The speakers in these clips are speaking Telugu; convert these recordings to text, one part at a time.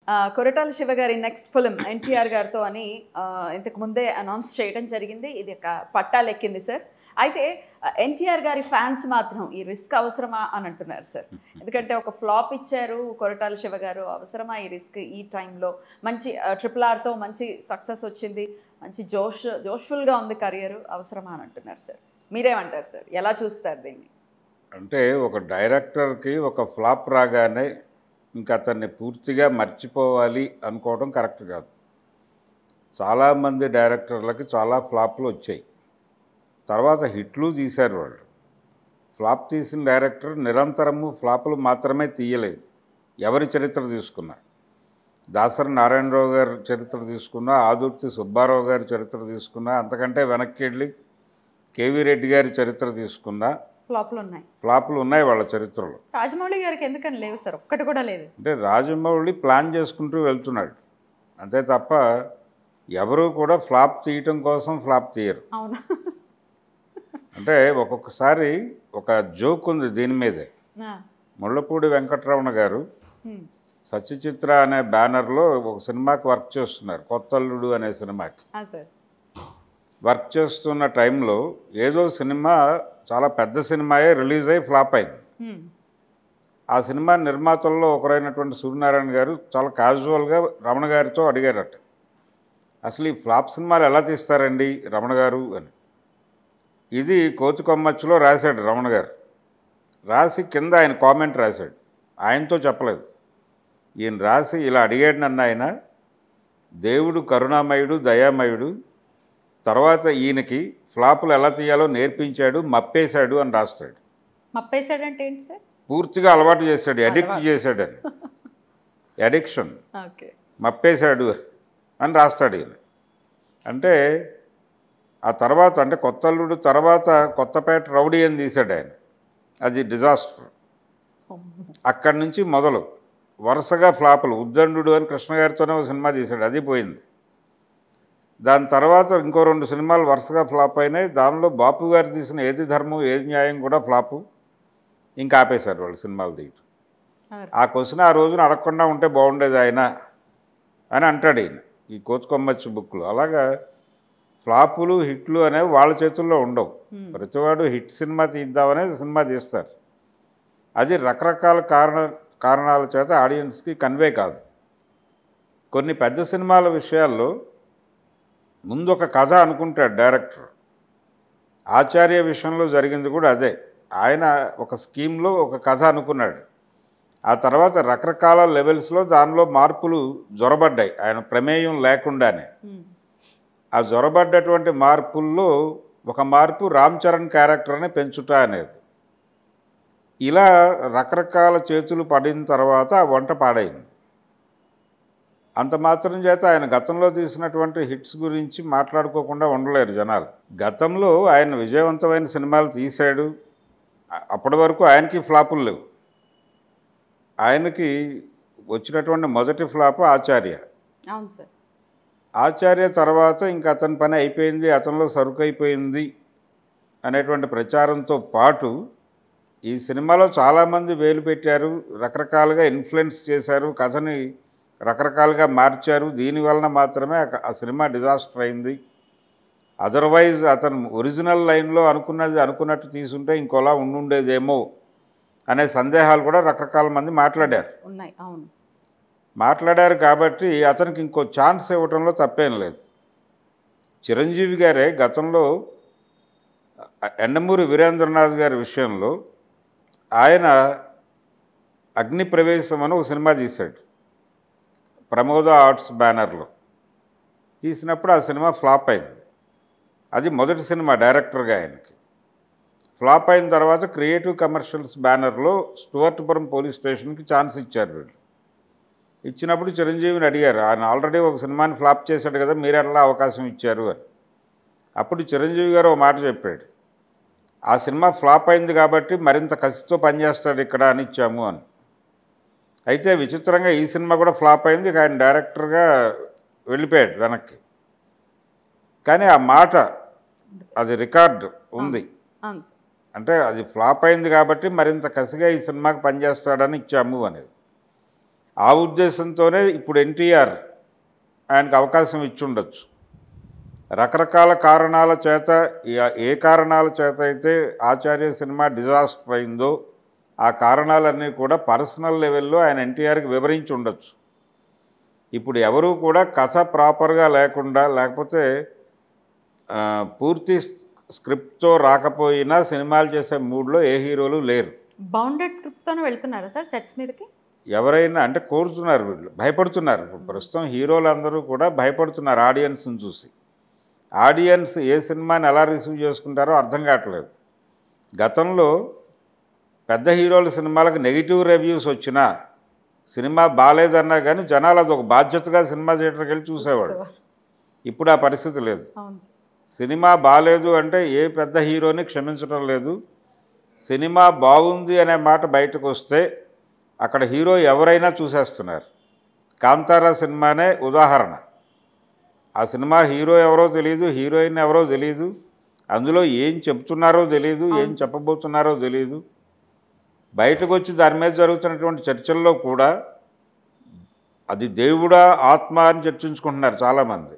ఆ, కొరటాల శివ గారి నెక్స్ట్ ఫిలిం ఎన్టీఆర్ గారితో అని ఆ, ఇంతకు ముందే అనౌన్స్ చేయడం జరిగింది ఇది ఒక పట్టాలెక్కింది సార్ అయితే ఎన్టీఆర్ గారి ఫ్యాన్స్ మాత్రం ఈ రిస్క్ అవసరమా అని అంటున్నారు సార్ ఎందుకంటే ఒక ఫ్లాప్ ఇచ్చారు కొరటాల శివ గారు అవసరమా ఈ రిస్క్ ఈ టైంలో మంచి ట్రిపుల్ ఆర్తో మంచి సక్సెస్ వచ్చింది మంచి జోష్ జోష్ఫుల్గా ఉంది కెరియర్ అవసరమా అని అంటున్నారు సార్ మీరేమంటారు సార్ ఎలా చూస్తారు దీన్ని అంటే ఒక డైరెక్టర్కి ఒక ఫ్లాప్ రాగానే ఇంకా అతన్ని పూర్తిగా మర్చిపోవాలి అనుకోవడం కరెక్ట్ కాదు చాలామంది డైరెక్టర్లకి చాలా ఫ్లాప్లు వచ్చాయి తర్వాత హిట్లు తీశారు వాళ్ళు ఫ్లాప్ తీసిన డైరెక్టర్ నిరంతరము ఫ్లాపులు మాత్రమే తీయలేదు ఎవరి చరిత్ర తీసుకున్నా దాసరి నారాయణరావు గారి చరిత్ర తీసుకున్నా ఆదుర్తి సుబ్బారావు గారి చరిత్ర తీసుకున్నా అంతకంటే వెనక్కి వెళ్ళి కేవీ రెడ్డి గారి చరిత్ర తీసుకున్నా ఫ్లాప్లు ఉన్నాయి ఫ్లాపులు ఉన్నాయి వాళ్ళ చరిత్రలో రాజమౌళి గారికి ఎందుకని లేవు సార్ ఒక్కటి కూడా లేదు అంటే రాజమౌళి ప్లాన్ చేసుకుంటూ వెళ్తున్నాడు అంతే తప్ప ఎవరు కూడా ఫ్లాప్ తీయటం కోసం ఫ్లాప్ తీయరు అవును అంటే ఒక్కొక్కసారి ఒక జోక్ ఉంది దీని మీదే ఆ, ముళ్ళపూడి వెంకటరమణ గారు హ్మ్. సత్యచిత్ర అనే బ్యానర్లో ఒక సినిమాకి వర్క్ చేస్తున్నారు కొత్తల్లుడు అనే సినిమాకి ఆ, సార్ వర్క్ చేస్తున్న టైంలో ఏదో సినిమా చాలా పెద్ద సినిమాయే రిలీజ్ అయ్యి ఫ్లాప్ అయింది హ్మ్. ఆ సినిమా నిర్మాతల్లో ఒకరైనటువంటి సూర్యనారాయణ గారు చాలా క్యాజువల్గా రమణ గారితో అడిగారట అసలు ఈ ఫ్లాప్ సినిమాలు ఎలా తీస్తారండి రమణ గారు అని ఇది కోతి కొమ్మచ్చులో రాశాడు రమణ గారు రాసి కింద ఆయన కామెంట్ రాశాడు ఆయనతో చెప్పలేదు ఈయన రాసి ఇలా అడిగాడు నన్ను ఆయన దేవుడు కరుణామయుడు దయామయుడు తర్వాత ఈయనకి ఫ్లాపులు ఎలా తీయాలో నేర్పించాడు మప్పేశాడు అని రాస్తాడు మప్పేసాడంటే ఏంటి సార్ పూర్తిగా అలవాటు చేశాడు అడిక్ట్ చేశాడని అడిక్షన్ ఓకే మప్పేశాడు అని రాస్తాడు ఈయన అంటే ఆ తర్వాత అంటే కొత్తల్లుడు తర్వాత కొత్తపేట రౌడీ అని తీశాడు ఆయన అది డిజాస్టర్ అక్కడి నుంచి మొదలు వరుసగా ఫ్లాపులు ఉద్దండు అని కృష్ణ గారితోనే ఒక సినిమా తీశాడు అది పోయింది దాని తర్వాత ఇంకో రెండు సినిమాలు వరుసగా ఫ్లాప్ అయినాయి దానిలో బాపు గారు తీసిన ఏది ధర్మం ఏది న్యాయం కూడా ఫ్లాపు ఇంకా ఆపేశారు వాళ్ళు సినిమాలు తీయటం ఆ క్వశ్చన్ ఆ రోజున అడగకుండా ఉంటే బాగుండేది ఆయన అని అంటాడు ఈయన ఈ కోతుకొమ్మచ్చి బుక్లో అలాగా ఫ్లాపులు హిట్లు అనేవి వాళ్ళ చేతుల్లో ఉండవు ప్రతివాడు హిట్ సినిమా తీద్దామనే సినిమా తీస్తారు అది రకరకాల కారణ కారణాల చేత ఆడియన్స్కి కన్వే కాదు కొన్ని పెద్ద సినిమాల విషయాల్లో ముందు ఒక కథ అనుకుంటాడు డైరెక్టర్ ఆచార్య విషయంలో జరిగింది కూడా అదే ఆయన ఒక స్కీమ్లో ఒక కథ అనుకున్నాడు ఆ తర్వాత రకరకాల లెవెల్స్లో దానిలో మార్పులు జొరబడ్డాయి ఆయన ప్రమేయం లేకుండానే ఆ జొరబడ్డటువంటి మార్పుల్లో ఒక మార్పు రామ్ చరణ్ క్యారెక్టర్ని పెంచుట అనేది ఇలా రకరకాల చేతులు పడిన తర్వాత ఆ వంట పాడైంది అంత మాత్రం చేత ఆయన గతంలో తీసినటువంటి హిట్స్ గురించి మాట్లాడుకోకుండా ఉండలేరు జనాలు గతంలో ఆయన విజయవంతమైన సినిమాలు తీశాడు అ- అప్పటి వరకు ఆయనకి ఫ్లాపులు లేవు ఆయనకి వచ్చినటువంటి మొదటి ఫ్లాప్ ఆచార్య అవును సార్ ఆచార్య తర్వాత ఇంకా అతని పని అయిపోయింది అతనిలో సరుకు అయిపోయింది అనేటువంటి ప్రచారంతో పాటు ఈ సినిమాలో చాలామంది వేలు పెట్టారు రకరకాలుగా ఇన్ఫ్లుయెన్స్ చేశారు కథని రకరకాలుగా మార్చారు దీనివలన మాత్రమే ఆ- ఆ సినిమా డిజాస్టర్ అయింది అదర్వైజ్ అతను ఒరిజినల్ లైన్లో అనుకున్నది అనుకున్నట్టు తీసుంటే ఇంకోలా ఉండుండేదేమో అనే సందేహాలు కూడా రకరకాల మంది మాట్లాడారు ఉన్నాయి అవును మాట్లాడారు కాబట్టి అతనికి ఇంకో ఛాన్స్ ఇవ్వడంలో తప్పేం లేదు చిరంజీవి గారే గతంలో ఎండమూరి వీరేంద్రనాథ్ గారి విషయంలో ఆయన అగ్ని ప్రవేశం అని ఒక సినిమా తీశాడు ప్రమోద ఆర్ట్స్ బ్యానర్లో తీసినప్పుడు ఆ సినిమా ఫ్లాప్ అయింది అది మొదటి సినిమా డైరెక్టర్గా ఆయనకి ఫ్లాప్ అయిన తర్వాత క్రియేటివ్ కమర్షియల్స్ బ్యానర్లో స్టువర్ట్పురం పోలీస్ స్టేషన్కి ఛాన్స్ ఇచ్చారు వీళ్ళు ఇచ్చినప్పుడు చిరంజీవిని అడిగారు ఆయన ఆల్రెడీ ఒక సినిమాని ఫ్లాప్ చేశాడు కదా మీరు ఎలా అవకాశం ఇచ్చారు అని అప్పుడు చిరంజీవి గారు ఒక మాట చెప్పాడు ఆ సినిమా ఫ్లాప్ అయింది కాబట్టి మరింత కసితో పనిచేస్తాడు ఇక్కడ అని ఇచ్చాము అని అయితే విచిత్రంగా ఈ సినిమా కూడా ఫ్లాప్ అయింది ఇక ఆయన డైరెక్టర్గా వెళ్ళిపోయాడు వెనక్కి కానీ ఆ మాట అది రికార్డ్ ఉంది అవును అంటే అది ఫ్లాప్ అయింది కాబట్టి మరింత కసిగా ఈ సినిమాకి పనిచేస్తాడని ఇచ్చాము అనేది ఆ ఉద్దేశంతోనే ఇప్పుడు ఎన్టీఆర్ ఆయనకు అవకాశం ఇచ్చి ఉండొచ్చు రకరకాల కారణాల చేత ఏ- ఏ కారణాల చేత అయితే ఆచార్య సినిమా డిజాస్టర్ అయిందో ఆ కారణాలన్నీ కూడా పర్సనల్ లెవెల్లో ఆయన ఎన్టీఆర్కి వివరించి ఉండొచ్చు ఇప్పుడు ఎవరూ కూడా కథ ప్రాపర్గా లేకుండా లేకపోతే ఆ, పూర్తి స్క్రిప్ట్తో రాకపోయినా సినిమాలు చేసే మూడ్లో ఏ హీరోలు లేరు బౌండెడ్ స్క్రిప్ట్తోనే వెళ్తున్నారా సార్ సెట్స్ మీదకి ఎవరైనా అంటే కోరుతున్నారు వీళ్ళు భయపడుతున్నారు ఇప్పుడు ప్రస్తుతం హీరోలు అందరూ కూడా భయపడుతున్నారు ఆడియన్స్ని చూసి ఆడియన్స్ ఏ సినిమాని ఎలా రిసీవ్ చేసుకుంటారో అర్థం కావట్లేదు గతంలో పెద్ద హీరోల సినిమాలకు నెగిటివ్ రివ్యూస్ వచ్చినా సినిమా బాగాలేదన్నా కానీ జనాలు అది ఒక బాధ్యతగా సినిమా థియేటర్కి వెళ్ళి చూసేవాడు ఇప్పుడు ఆ పరిస్థితి లేదు అవును సార్ సినిమా బాగాలేదు అంటే ఏ పెద్ద హీరోని క్షమించడం లేదు సినిమా బాగుంది అనే మాట బయటకు వస్తే అక్కడ హీరో ఎవరైనా చూసేస్తున్నారు కాంతారా సినిమానే ఉదాహరణ ఆ సినిమా హీరో ఎవరో తెలియదు హీరోయిన్ ఎవరో తెలియదు అందులో ఏం చెప్తున్నారో తెలియదు ఏం చెప్పబోతున్నారో తెలియదు బయటకు వచ్చి దాని మీద జరుగుతున్నటువంటి చర్చల్లో కూడా అది దేవుడా ఆత్మ అని చర్చించుకుంటున్నారు చాలామంది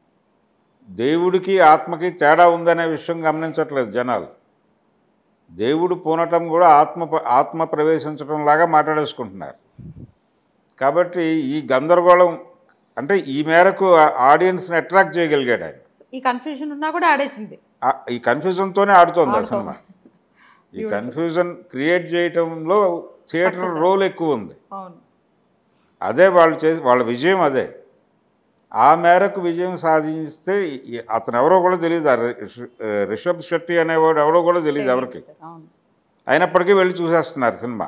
దేవుడికి ఆత్మకి తేడా ఉందనే విషయం గమనించట్లేదు జనాలు దేవుడు పూనటం కూడా ఆత్మ ఆత్మ ప్రవేశించడం లాగా మాట్లాడేసుకుంటున్నారు కాబట్టి ఈ గందరగోళం అంటే ఈ మేరకు ఆడియన్స్ని అట్రాక్ట్ చేయగలిగాడు ఆయన ఈ కన్ఫ్యూజన్ ఉన్నా కూడా ఆడేసింది ఆ- ఈ కన్ఫ్యూజన్తోనే ఆడుతోంది ఆ సినిమా ఈ కన్ఫ్యూజన్ క్రియేట్ చేయటంలో థియేటర్ రోల్ ఎక్కువ ఉంది అవును అదే వాళ్ళు చేసి వాళ్ళ విజయం అదే ఆ మేరకు విజయం సాధిస్తే ఈ- అతను ఎవరో కూడా తెలియదు ఆ రిష- రిషబ్ శెట్టి అనేవాడు ఎవరో కూడా తెలియదు ఎవరికి అవును అయినప్పటికీ వెళ్ళి చూసేస్తున్నారు సినిమా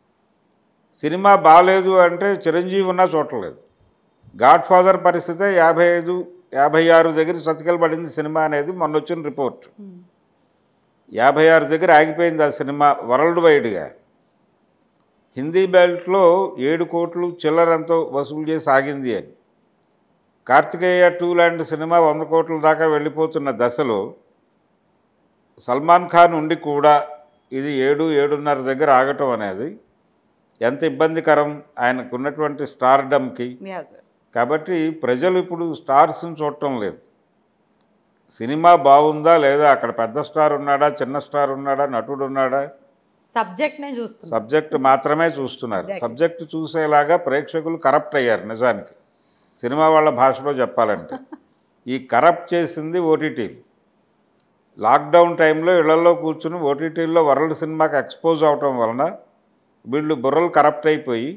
సినిమా బాగాలేదు అంటే చిరంజీవి ఉన్నా చూడలేదు గాడ్ ఫాదర్ పరిస్థితే యాభై ఐదు యాభై ఆరు దగ్గర సతికలు పడింది సినిమా అనేది మొన్న వచ్చిన రిపోర్ట్ ఉమ్. యాభై ఆరు దగ్గర ఆగిపోయింది ఆ సినిమా వరల్డ్ వైడ్గా హిందీ బెల్ట్లో ఏడు కోట్లు చిల్లరంతో వసూలు చేసి ఆగింది అని కార్తికేయ టూ లాంటి సినిమా వంద కోట్ల దాకా వెళ్ళిపోతున్న దశలో సల్మాన్ ఖాన్ ఉండి కూడా ఇది ఏడు ఏడున్నర దగ్గర ఆగటం అనేది ఎంత ఇబ్బందికరం ఆయనకు ఉన్నటువంటి స్టార్డమ్కి యా సార్ కాబట్టి ప్రజలు ఇప్పుడు స్టార్స్ని చూడటం లేదు సినిమా బాగుందా లేదా అక్కడ పెద్ద స్టార్ ఉన్నాడా చిన్న స్టార్ ఉన్నాడా నటుడు ఉన్నాడా సబ్జెక్ట్నే చూస్తున్నా సబ్జెక్ట్ మాత్రమే చూస్తున్నారు Exactly. సబ్జెక్ట్ చూసేలాగా ప్రేక్షకులు కరప్ట్ అయ్యారు నిజానికి సినిమా వాళ్ళ భాషలో చెప్పాలంటే ఈ కరప్ట్ చేసింది ఓటీటీలు లాక్డౌన్ టైంలో ఇళ్లలో కూర్చుని ఓటీటీల్లో వరల్డ్ సినిమాకి ఎక్స్పోజ్ అవటం వలన వీళ్ళు బుర్రలు కరప్ట్ అయిపోయి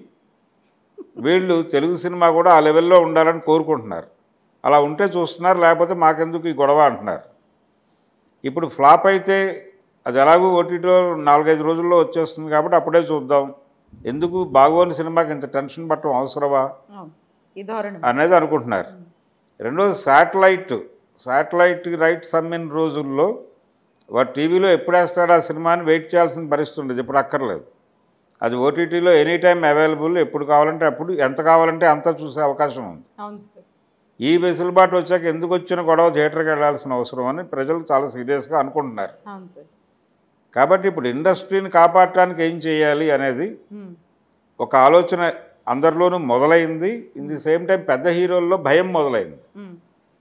వీళ్ళు తెలుగు సినిమా కూడా ఆ లెవెల్లో ఉండాలని కోరుకుంటున్నారు అలా ఉంటే చూస్తున్నారు లేకపోతే మాకెందుకు ఈ గొడవ అంటున్నారు ఇప్పుడు ఫ్లాప్ అయితే అది ఎలాగో ఓటీటీలో నాలుగైదు రోజుల్లో వచ్చేస్తుంది కాబట్టి అప్పుడే చూద్దాం ఎందుకు బాగోని సినిమాకి ఇంత టెన్షన్ పట్టడం అవసరమా అవును ఈ ధోరణి అనేది అనుకుంటున్నారు రెండోది శాటిలైట్ శాటిలైట్ రైట్స్ అమ్మిన రోజుల్లో వాడు టీవీలో ఎప్పుడు వేస్తాడు ఆ సినిమాని వెయిట్ చేయాల్సిన పరిస్థితి ఉండేది ఇప్పుడు అక్కర్లేదు అది ఓటీటీలో ఎనీ టైం అవైలబుల్ ఎప్పుడు కావాలంటే అప్పుడు ఎంత కావాలంటే అంత చూసే అవకాశం ఉంది అవును సార్ ఈ వెసులుబాటు వచ్చాక ఎందుకు వచ్చిన గొడవ థియేటర్కి వెళ్ళాల్సిన అవసరం అని ప్రజలు చాలా సీరియస్గా అనుకుంటున్నారు అవును సార్ కాబట్టి ఇప్పుడు ఇండస్ట్రీని కాపాడటానికి ఏం చేయాలి అనేది ఉమ్. ఒక ఆలోచన అందరిలోనూ మొదలైంది ఇన్ ది సేమ్ టైం పెద్ద హీరోల్లో భయం మొదలైంది ఉమ్.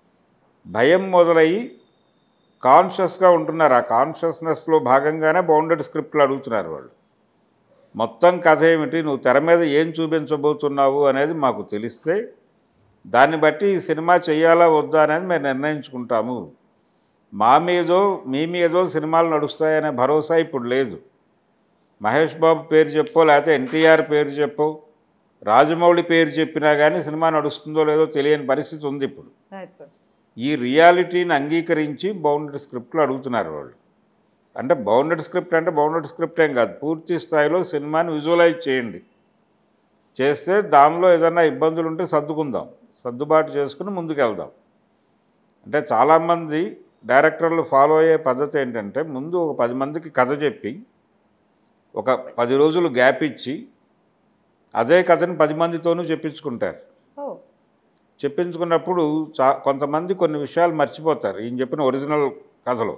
భయం మొదలయ్యి కాన్షియస్గా ఉంటున్నారు ఆ కాన్షియస్నెస్లో భాగంగానే బౌండెడ్ స్క్రిప్ట్లు అడుగుతున్నారు వాళ్ళు మొత్తం కథ ఏమిటి నువ్వు తెర మీద ఏం చూపించబోతున్నావు అనేది మాకు తెలిస్తే దాన్ని బట్టి ఈ సినిమా చేయాలా వద్దా అనేది మేము నిర్ణయించుకుంటాము మా మీదో మీ మీదో సినిమాలు నడుస్తాయనే భరోసా ఇప్పుడు లేదు మహేష్ బాబు పేరు చెప్పో లేకపోతే ఎన్టీఆర్ పేరు చెప్పో రాజమౌళి పేరు చెప్పినా కానీ సినిమా నడుస్తుందో లేదో తెలియని పరిస్థితి ఉంది ఇప్పుడు రైట్ సార్ ఈ రియాలిటీని అంగీకరించి బౌండెడ్ స్క్రిప్ట్లు అడుగుతున్నారు వాళ్ళు అంటే బౌండెడ్ స్క్రిప్ట్ అంటే బౌండెడ్ స్క్రిప్ట్ ఏం కాదు పూర్తి స్థాయిలో సినిమాని విజువలైజ్ చేయండి చేస్తే దానిలో ఏదైనా ఇబ్బందులు ఉంటే సర్దుకుందాం సర్దుబాటు చేసుకుని ముందుకెళ్దాం అంటే చాలామంది డైరెక్టర్లు ఫాలో అయ్యే పద్ధతి ఏంటంటే ముందు ఒక పది మందికి కథ చెప్పి ఒక పది రోజులు గ్యాప్ ఇచ్చి అదే కథని పది మందితోనూ చెప్పించుకుంటారు ఓ చెప్పించుకున్నప్పుడు చా కొంతమంది కొన్ని విషయాలు మర్చిపోతారు ఈయన చెప్పిన ఒరిజినల్ కథలో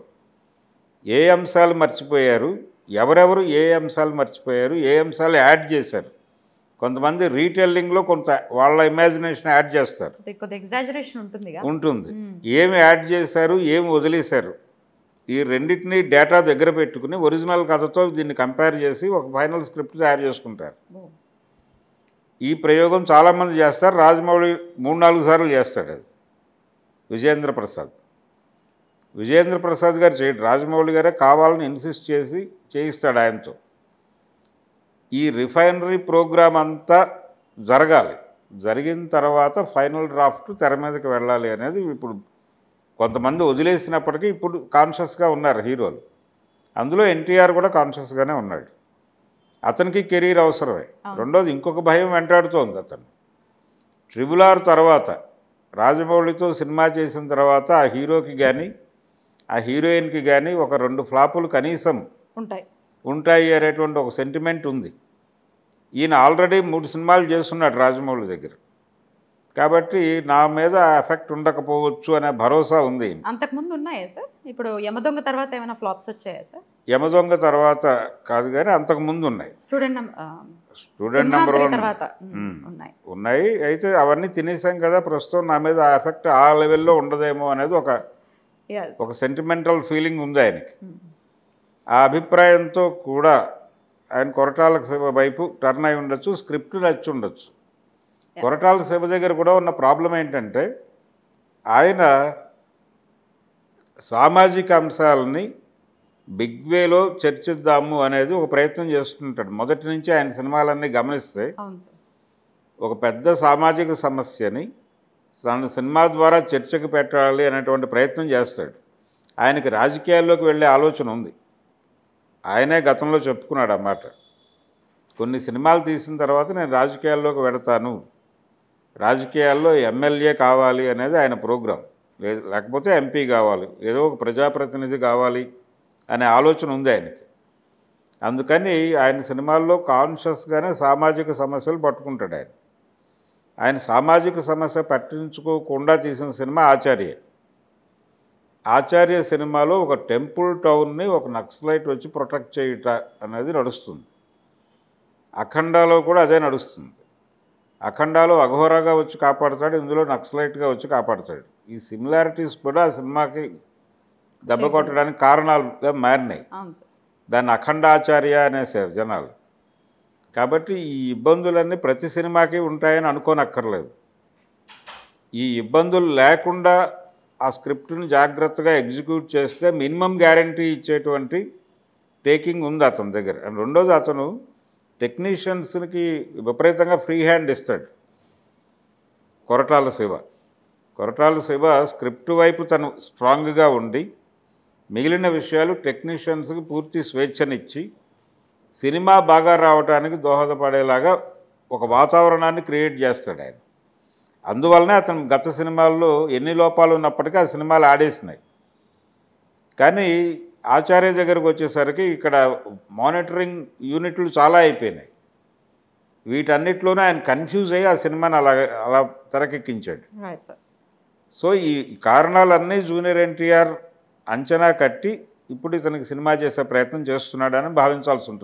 ఏ అంశాలు మర్చిపోయారు ఎవరెవరు ఏ అంశాలు మర్చిపోయారు ఏ అంశాలు యాడ్ చేశారు కొంతమంది రీటెల్లింగ్లో కొంత వాళ్ళ ఇమాజినేషన్ యాడ్ చేస్తారు కొద్ది కొద్ది ఎగ్జాజరేషన్ ఉంటుందిగా ఉంటుంది ఏమి యాడ్ చేశారు ఏమి వదిలేశారు ఈ రెండింటిని డేటా దగ్గర పెట్టుకుని ఒరిజినల్ కథతో దీన్ని కంపేర్ చేసి ఒక ఫైనల్ స్క్రిప్ట్ తయారు చేసుకుంటారు ఓ. ఈ ప్రయోగం చాలామంది చేస్తారు రాజమౌళి మూడు నాలుగు సార్లు చేస్తాడు అది విజయేంద్ర ప్రసాద్ విజయేంద్ర ప్రసాద్ గారు చేయడు రాజమౌళి గారే కావాలని ఇన్సిస్ట్ చేసి చేయిస్తాడు ఆయనతో ఈ రిఫైనరీ ప్రోగ్రామ్ అంతా జరగాలి జరిగిన తర్వాత ఫైనల్ డ్రాఫ్ట్ తెర మీదకి వెళ్ళాలి అనేది ఇప్పుడు కొంతమంది వదిలేసినప్పటికీ ఇప్పుడు కాన్షియస్గా ఉన్నారు హీరోలు అందులో ఎన్టీఆర్ కూడా కాన్షియస్గానే ఉన్నాడు అతనికి కెరీర్ అవసరమే రెండోది ఇంకొక భయం వెంటాడుతోంది అతను ట్రిబుల్ ఆర్ తర్వాత రాజమౌళితో సినిమా చేసిన తర్వాత ఆ హీరోకి కానీ ఆ హీరోయిన్కి కానీ ఒక రెండు ఫ్లాపులు కనీసం ఉంటాయి ఉంటాయి అనేటువంటి ఒక సెంటిమెంట్ ఉంది ఈయన ఆల్రెడీ మూడు సినిమాలు చేస్తున్నాడు రాజమౌళి దగ్గర కాబట్టి నా మీద ఎఫెక్ట్ ఉండకపోవచ్చు అనే భరోసా ఉంది ఈయన. అంతకుముందు ఉన్నాయా సార్ ఇప్పుడు యమదొంగ తర్వాత ఏమైనా ఫ్లాప్స్ వచ్చాయా సార్ యమదొంగ తర్వాత కాదు కానీ అంతకు ముందు ఉన్నాయి స్టూడెంట్ స్టూడెంట్ నెంబర్ వన్ తర్వాత ఉమ్, ఉన్నాయి ఉన్నాయి అయితే అవన్నీ తినేసాం కదా ప్రస్తుతం నా మీద ఆ ఎఫెక్ట్ ఆ లెవెల్లో ఉండదేమో అనేది ఒక Yes. ఒక సెంటిమెంటల్ ఫీలింగ్ ఉంది ఆయనకి ఆ అభిప్రాయంతో కూడా ఆయన కొరటాల శివ వైపు టర్న్ అయి ఉండొచ్చు స్క్రిప్ట్ నచ్చి ఉండొచ్చు కొరటాల శివ దగ్గర కూడా ఉన్న ప్రాబ్లం ఏంటంటే ఆయన సామాజిక అంశాలని బిగ్ వేలో చర్చిద్దాము అనేది ఒక ప్రయత్నం చేస్తుంటాడు మొదటి నుంచి ఆయన సినిమాలన్నీ గమనిస్తే అవును సార్ ఒక పెద్ద సామాజిక సమస్యని తన సినిమా ద్వారా చర్చకు పెట్టాలి అనేటువంటి ప్రయత్నం చేస్తాడు ఆయనకి రాజకీయాల్లోకి వెళ్ళే ఆలోచన ఉంది ఆయనే గతంలో చెప్పుకున్నాడు అన్నమాట కొన్ని సినిమాలు తీసిన తర్వాత నేను రాజకీయాల్లోకి వెడతాను రాజకీయాల్లో ఎమ్మెల్యే కావాలి అనేది ఆయన ప్రోగ్రాం లేదు లేకపోతే ఎంపీ కావాలి ఏదో ఒక ప్రజాప్రతినిధి కావాలి అనే ఆలోచన ఉంది ఆయనకి అందుకని ఆయన సినిమాల్లో కాన్షియస్గానే సామాజిక సమస్యలు పట్టుకుంటాడు ఆయన ఆయన సామాజిక సమస్య పట్టించుకోకుండా తీసిన సినిమా ఆచార్య ఆచార్య సినిమాలో ఒక టెంపుల్ టౌన్ని ఒక నక్సలైట్ వచ్చి ప్రొటెక్ట్ చేయుట అనేది నడుస్తుంది అఖండాలో కూడా అదే నడుస్తుంది అఖండాలో అఘోరాగా వచ్చి కాపాడుతాడు ఇందులో నక్సలైట్గా వచ్చి కాపాడుతాడు ఈ సిమిలారిటీస్ కూడా ఆ సినిమాకి దెబ్బ కొట్టడానికి కారణాలుగా మారినాయి అవును సార్ దాన్ని అఖండాచార్య అనేసారు జనాలు కాబట్టి ఈ ఇబ్బందులన్నీ ప్రతి సినిమాకి ఉంటాయని అనుకోనక్కర్లేదు ఈ ఇబ్బందులు లేకుండా ఆ స్క్రిప్ట్ని జాగ్రత్తగా ఎగ్జిక్యూట్ చేస్తే మినిమం గ్యారంటీ ఇచ్చేటువంటి టేకింగ్ ఉంది అతని దగ్గర అండ్ రెండోది అతను టెక్నీషియన్స్కి విపరీతంగా ఫ్రీ హ్యాండ్ ఇస్తాడు కొరటాల శివ కొరటాల శివ స్క్రిప్ట్ వైపు తను స్ట్రాంగ్గా ఉండి మిగిలిన విషయాలు టెక్నీషియన్స్కి పూర్తి స్వేచ్ఛనిచ్చి సినిమా బాగా రావడానికి దోహదపడేలాగా ఒక వాతావరణాన్ని క్రియేట్ చేస్తాడు ఆయన అందువల్లనే అతను గత సినిమాల్లో ఎన్ని లోపాలు ఉన్నప్పటికీ ఆ సినిమాలు ఆడేసినాయి కానీ ఆచార్య దగ్గరకు వచ్చేసరికి ఇక్కడ మానిటరింగ్ యూనిట్లు చాలా అయిపోయినాయి వీటన్నిటిలోనూ ఆయన కన్ఫ్యూజ్ అయ్యి ఆ సినిమాని అలా అలా తెరకెక్కించాడు రైట్ సార్ సో ఈ కారణాలన్నీ జూనియర్ ఎన్టీఆర్ అంచనా కట్టి ఇప్పుడు ఇతనికి సినిమా చేసే ప్రయత్నం చేస్తున్నాడని భావించాల్సి ఉంటుంది